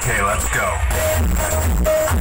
Okay, let's go.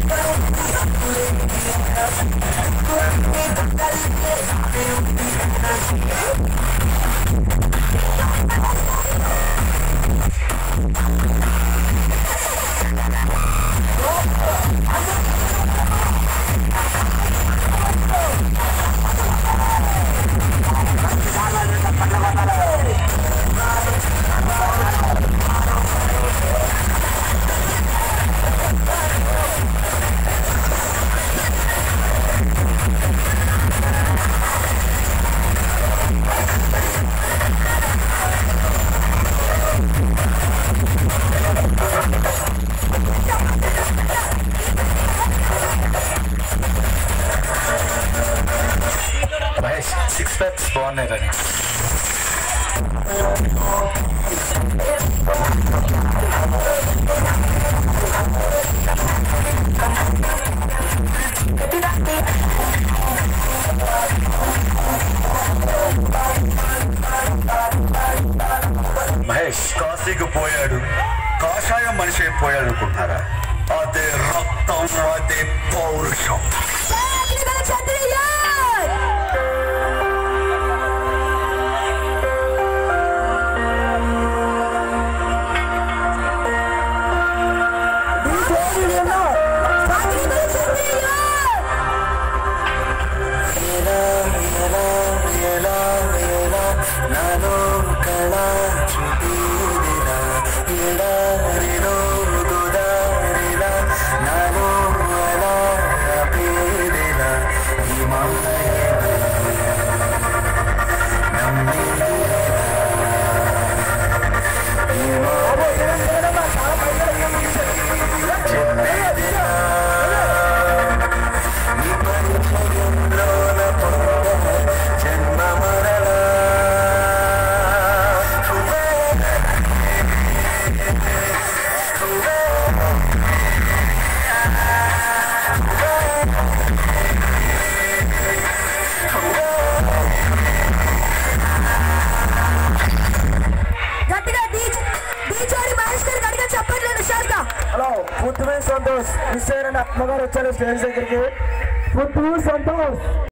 Mahesh six packs బాగున్నాయి రండి మహేష్ కాశీకి పోయాడు కాషాయం మనిషి అయిపోయాడు అనుకుంటున్నారా అదే రక్తం అదే పౌరుషం గట్టిగా డీజ్ డీజోడి మహేష్ గారికి అడిగా చెప్పండి నిషాద్గా హలో పుత్తూరు సంతోష్ మిస్ అయిన అమ్మగారు వచ్చారు స్టేజ్ దగ్గరికి పుత్తూరు సంతోష్